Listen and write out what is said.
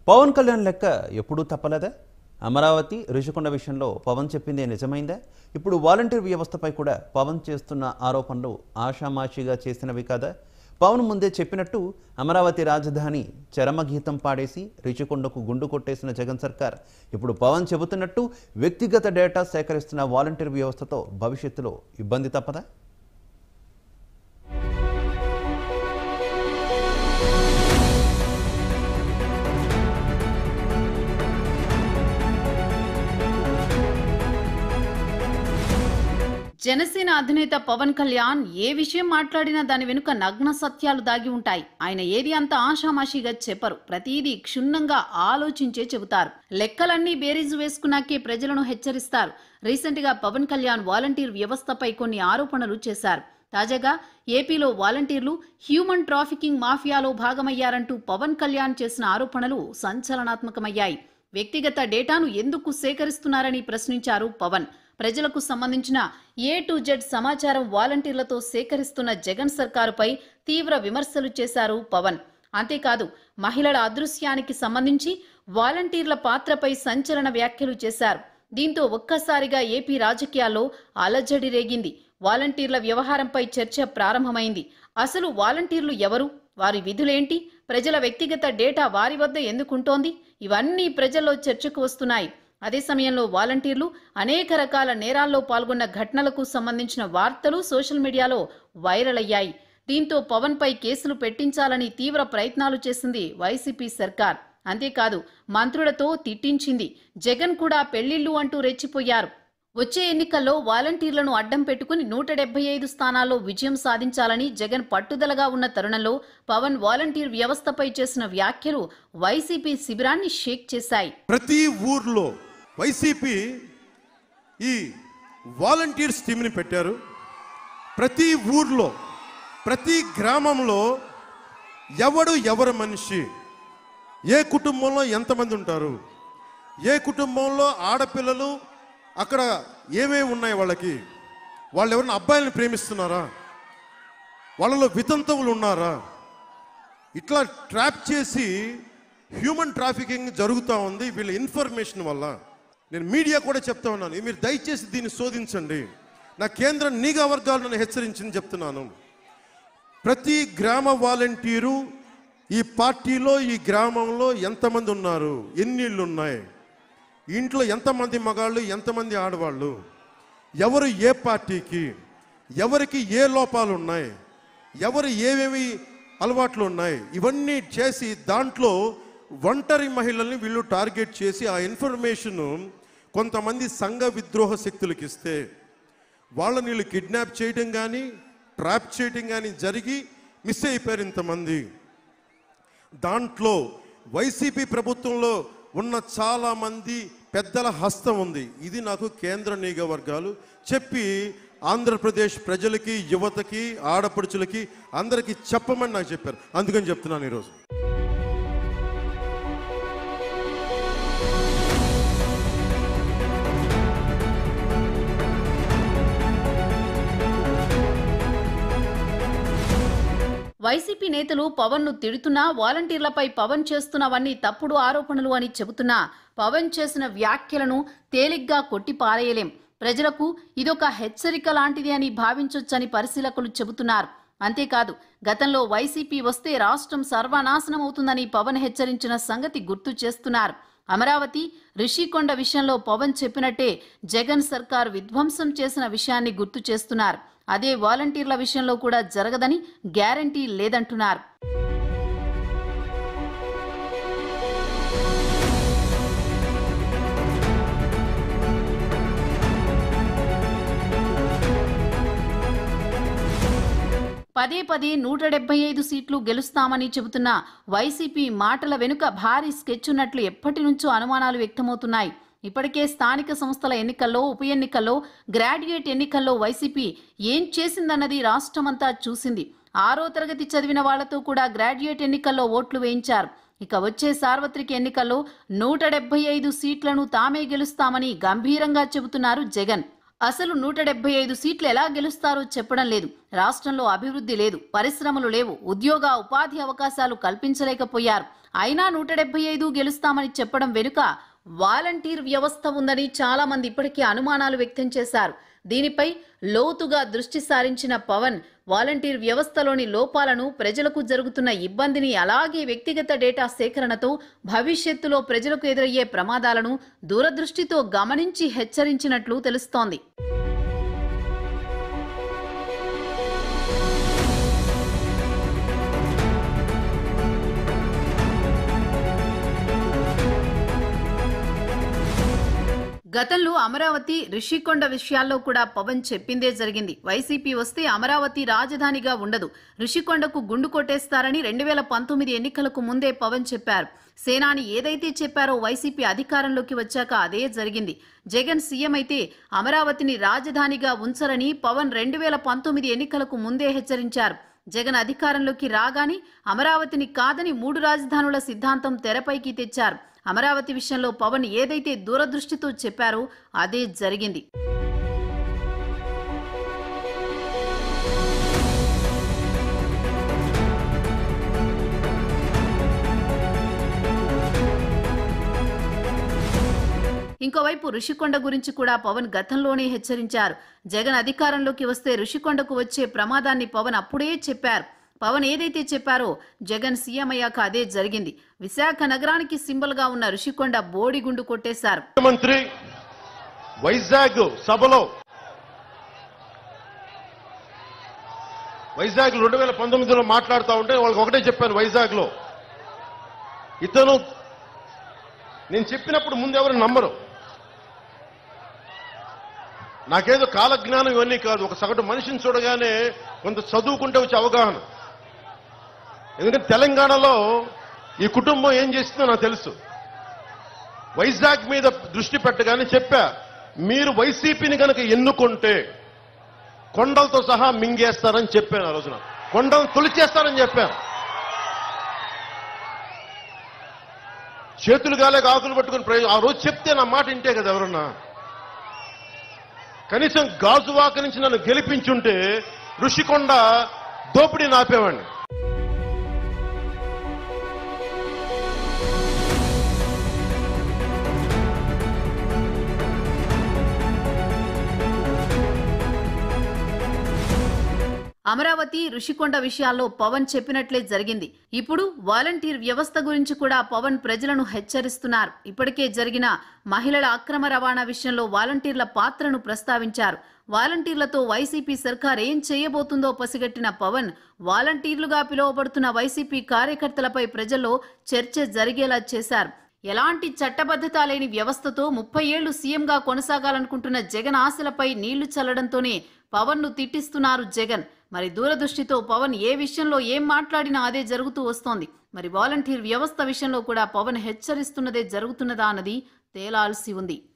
పవన్ కళ్యాణ్ లెక్క ఎప్పుడూ తప్పలేదా అమరావతి ఋషికొండ విషయంలో పవన్ చెప్పిందే నిజమైందా ఇప్పుడు వాలంటీర్ వ్యవస్థపై కూడా పవన్ చేస్తున్న ఆరోపణలు ఆషామాషిగా చేసినవి కాదా పవన్ ముందే చెప్పినట్టు అమరావతి రాజధాని చరమగీతం పాడేసి రిషికొండకు గుండు కొట్టేసిన జగన్ సర్కార్ ఇప్పుడు పవన్ చెబుతున్నట్టు వ్యక్తిగత డేటా సేకరిస్తున్న వాలంటీర్ వ్యవస్థతో భవిష్యత్తులో ఇబ్బంది తప్పదా జనసేన అధినేత పవన్ కళ్యాణ్ ఏ విషయం మాట్లాడినా దాని వెనుక నగ్న సత్యాలు దాగి ఉంటాయి ఆయన ఏది అంత ఆషామాషిగా చెప్పరు ప్రతిదీ క్షుణ్ణంగా ఆలోచించే చెబుతారు లెక్కలన్నీ బేరీజు వేసుకున్నాకే ప్రజలను హెచ్చరిస్తారు రీసెంట్ గా పవన్ కళ్యాణ్ వాలంటీర్ వ్యవస్థపై కొన్ని ఆరోపణలు చేశారు తాజాగా ఏపీలో వాలంటీర్లు హ్యూమన్ ట్రాఫికింగ్ మాఫియాలో భాగమయ్యారంటూ పవన్ కళ్యాణ్ చేసిన ఆరోపణలు సంచలనాత్మకమయ్యాయి వ్యక్తిగత డేటాను ఎందుకు సేకరిస్తున్నారని ప్రశ్నించారు పవన్ ప్రజలకు సంబంధించిన ఏ టు జెడ్ సమాచారం వాలంటీర్లతో సేకరిస్తున్న జగన్ సర్కారుపై తీవ్ర విమర్శలు చేశారు పవన్ అంతేకాదు మహిళల అదృశ్యానికి సంబంధించి వాలంటీర్ల పాత్రపై సంచలన వ్యాఖ్యలు చేశారు దీంతో ఒక్కసారిగా ఏపీ రాజకీయాల్లో అలజడి రేగింది వాలంటీర్ల వ్యవహారంపై చర్చ ప్రారంభమైంది అసలు వాలంటీర్లు ఎవరు వారి విధులేంటి ప్రజల వ్యక్తిగత డేటా వారి వద్ద ఎందుకుంటోంది ఇవన్నీ ప్రజల్లో చర్చకు వస్తున్నాయి అదే సమయంలో వాలంటీర్లు అనేక రకాల నేరాల్లో పాల్గొన్న ఘటనలకు సంబంధించిన వార్తలు సోషల్ మీడియాలో వైరల్ అయ్యాయి దీంతో పవన్ పై కేసులు పెట్టించాలని తీవ్ర ప్రయత్నాలు చేసింది వైసీపీ సర్కార్ అంతేకాదు మంత్రులతో తిట్టించింది జగన్ కూడా పెళ్లిళ్లు అంటూ రెచ్చిపోయారు వచ్చే ఎన్నికల్లో వాలంటీర్లను అడ్డం పెట్టుకుని నూట డెబ్బై ఐదు స్థానాల్లో విజయం సాధించాలని జగన్ పట్టుదలగా ఉన్న తరుణంలో పవన్ వాలంటీర్ వ్యవస్థపై చేసిన వ్యాఖ్యలు వైసీపీ శిబిరాన్ని షేక్ చేశాయి ప్రతి ఊర్లో వైసీపీ ఈ వాలంటీర్స్ టీంని పెట్టారు ప్రతి ఊర్లో ప్రతి గ్రామంలో ఎవడు ఎవరి మనిషి ఏ కుటుంబంలో ఎంతమంది ఉంటారు ఏ కుటుంబంలో ఆడపిల్లలు అక్కడ ఏమేమి ఉన్నాయి వాళ్ళకి వాళ్ళు ఎవరైనా అబ్బాయిలను ప్రేమిస్తున్నారా వాళ్ళలో వితంతువులు ఉన్నారా ఇట్లా ట్రాప్ చేసి హ్యూమన్ ట్రాఫికింగ్ జరుగుతూ ఉంది వీళ్ళ ఇన్ఫర్మేషన్ వల్ల నేను మీడియా కూడా చెప్తా ఉన్నాను మీరు దయచేసి దీన్ని శోధించండి నా కేంద్ర నిఘా వర్గాలు నన్ను హెచ్చరించింది చెప్తున్నాను ప్రతి గ్రామ వాలంటీరు ఈ పార్టీలో ఈ గ్రామంలో ఎంతమంది ఉన్నారు ఎన్ని ఇళ్ళు ఉన్నాయి ఇంట్లో ఎంతమంది మగాళ్ళు ఎంతమంది ఆడవాళ్ళు ఎవరు ఏ పార్టీకి ఎవరికి ఏ లోపాలు ఉన్నాయి ఎవరు ఏమేమి అలవాట్లు ఉన్నాయి ఇవన్నీ చేసి దాంట్లో ఒంటరి మహిళల్ని వీళ్ళు టార్గెట్ చేసి ఆ ఇన్ఫర్మేషన్ కొంతమంది సంఘ విద్రోహ శక్తులకు ఇస్తే వాళ్ళని వీళ్ళు కిడ్నాప్ చేయడం కానీ ట్రాప్ చేయడం కానీ జరిగి మిస్ అయిపోయారు ఇంతమంది దాంట్లో వైసీపీ ప్రభుత్వంలో ఉన్న చాలా మంది పెద్దల హస్తం ఉంది ఇది నాకు కేంద్ర నిఘా వర్గాలు చెప్పి ఆంధ్రప్రదేశ్ ప్రజలకి యువతకి ఆడపడుచులకి అందరికీ చెప్పమని నాకు చెప్పారు అందుకని చెప్తున్నాను ఈరోజు వైసీపీ నేతలు పవన్ ను తిడుతున్నా వాలంటీర్లపై పవన్ చేస్తున్నవన్నీ తప్పుడు ఆరోపణలు అని చెబుతున్నా పవన్ చేసిన వ్యాఖ్యలను తేలిగ్గా కొట్టి పారేయలేం ప్రజలకు ఇదొక హెచ్చరిక లాంటిది అని భావించొచ్చని పరిశీలకులు చెబుతున్నారు అంతేకాదు గతంలో వైసీపీ వస్తే రాష్ట్రం సర్వనాశనం అవుతుందని పవన్ హెచ్చరించిన సంగతి గుర్తు చేస్తున్నారు అమరావతి రిషికొండ విషయంలో పవన్ చెప్పినట్టే జగన్ సర్కార్ విధ్వంసం చేసిన విషయాన్ని గుర్తు చేస్తున్నారు అదే వాలంటీర్ల విషయంలో కూడా జరగదని గ్యారంటీ లేదంటున్నారు పదే పదే నూట డెబ్బై ఐదు సీట్లు గెలుస్తామని చెబుతున్న వైసీపీ మాటల వెనుక భారీ స్కెచ్ ఉన్నట్లు ఎప్పటి నుంచో అనుమానాలు వ్యక్తమవుతున్నాయి ఇప్పటికే స్థానిక సంస్థల ఎన్నికల్లో ఉప ఎన్నికల్లో గ్రాడ్యుయేట్ ఎన్నికల్లో వైసీపీ ఏం చేసిందన్నది రాష్ట్రమంతా చూసింది ఆరో తరగతి చదివిన వాళ్లతో కూడా గ్రాడ్యుయేట్ ఎన్నికల్లో ఓట్లు వేయించారు ఇక వచ్చే సార్వత్రిక ఎన్నికల్లో నూట డెబ్బై ఐదు సీట్లను తామే గెలుస్తామని గంభీరంగా చెబుతున్నారు జగన్ అసలు నూట డెబ్బై ఐదు సీట్లు ఎలా గెలుస్తారో చెప్పడం లేదు రాష్ట్రంలో అభివృద్ధి లేదు పరిశ్రమలు లేవు ఉద్యోగ ఉపాధి అవకాశాలు కల్పించలేకపోయారు అయినా నూట డెబ్బై ఐదు గెలుస్తామని చెప్పడం వెనుక వాలంటీర్ వ్యవస్థ ఉందని చాలా మంది ఇప్పటికే అనుమానాలు వ్యక్తం చేశారు దీనిపై లోతుగా దృష్టి సారించిన పవన్ వాలంటీర్ వ్యవస్థలోని లోపాలను ప్రజలకు జరుగుతున్న ఇబ్బందిని అలాగే వ్యక్తిగత డేటా సేకరణతో భవిష్యత్తులో ప్రజలకు ఎదురయ్యే ప్రమాదాలను దూరదృష్టితో గమనించి హెచ్చరించినట్లు తెలుస్తోంది గతంలో అమరావతి రిషికొండ విషయాల్లో కూడా పవన్ చెప్పిందే జరిగింది వైసీపీ వస్తే అమరావతి రాజధానిగా ఉండదు రిషికొండకు గుండు కొట్టేస్తారని రెండు వేల పంతొమ్మిది ఎన్నికలకు ముందే పవన్ చెప్పారు సేనాని ఏదైతే చెప్పారో వైసీపీ అధికారంలోకి వచ్చాక అదే జరిగింది జగన్ సీఎం అయితే అమరావతిని రాజధానిగా ఉంచరని పవన్ రెండు వేల పంతొమ్మిది ఎన్నికలకు ముందే హెచ్చరించారు జగన్ అధికారంలోకి రాగానే అమరావతిని కాదని మూడు రాజధానుల సిద్ధాంతం తెరపైకి తెచ్చారు అమరావతి విషయంలో పవన్ ఏదైతే దూరదృష్టితో చెప్పారో అదే జరిగింది ఇంకోవైపు ఋషికొండ గురించి కూడా పవన్ గతంలోనే హెచ్చరించారు జగన్ అధికారంలోకి వస్తే ఋషికొండకు వచ్చే ప్రమాదాన్ని పవన్ అప్పుడే చెప్పారు పవన్ ఏదైతే చెప్పారో జగన్ సీఎం అయ్యాక అదే జరిగింది విశాఖ నగరానికి సింబల్ గా ఉన్న ఋషికొండ బోడిగుండు కొట్టేశారు ముఖ్యమంత్రి వైజాగ్ సభలో వైజాగ్ రెండు వేల పంతొమ్మిదిలో మాట్లాడుతూ ఉంటే వాళ్ళకి ఒకటే చెప్పాను వైజాగ్ లో ఇతను నేను చెప్పినప్పుడు ముందు ఎవరు నమ్మరు నాకేదో కాలజ్ఞానం ఇవన్నీ కాదు ఒక సగటు మనిషిని చూడగానే కొంత చదువుకుంటే వచ్చే అవగాహన ఎందుకంటే తెలంగాణలో ఈ కుటుంబం ఏం చేస్తుందో నాకు తెలుసు వైజాగ్ మీద దృష్టి పెట్టగానే చెప్పా మీరు వైసీపీని కనుక ఎన్నుకుంటే కొండలతో సహా మింగేస్తారని చెప్పాను ఆ రోజున కొండలు తొలిచేస్తారని చెప్పాను చేతులు గాలేక ఆకులు పట్టుకుని ప్రయోజనం ఆ రోజు చెప్తే నా మాట ఇంటే కదా ఎవరన్నా కనీసం గాజువాక నుంచి నన్ను గెలిపించుంటే ఋషికొండ దోపిడీ నాపేవాడిని అమరావతి ఋషికొండ విషయాల్లో పవన్ చెప్పినట్లే జరిగింది ఇప్పుడు వాలంటీర్ వ్యవస్థ గురించి కూడా పవన్ ప్రజలను హెచ్చరిస్తున్నారు ఇప్పటికే జరిగిన మహిళల అక్రమ రవాణా విషయంలో వాలంటీర్ల పాత్రను ప్రస్తావించారు వాలంటీర్లతో వైసీపీ సర్కార్ ఏం చేయబోతుందో పసిగట్టిన పవన్ వాలంటీర్లుగా పిలువబడుతున్న వైసీపీ కార్యకర్తలపై ప్రజల్లో చర్చ జరిగేలా చేశారు ఎలాంటి చట్టబద్ధత లేని వ్యవస్థతో ముప్పై ఏళ్లు సీఎంగా కొనసాగాలనుకుంటున్న జగన్ ఆశలపై నీళ్లు చల్లడంతోనే పవన్ ను తిట్టిస్తున్నారు జగన్ మరి దూరదృష్టితో పవన్ ఏ విషయంలో ఏం మాట్లాడినా అదే జరుగుతూ వస్తోంది మరి వాలంటీర్ వ్యవస్థ విషయంలో కూడా పవన్ హెచ్చరిస్తున్నదే జరుగుతున్నదా అన్నది తేలాల్సి ఉంది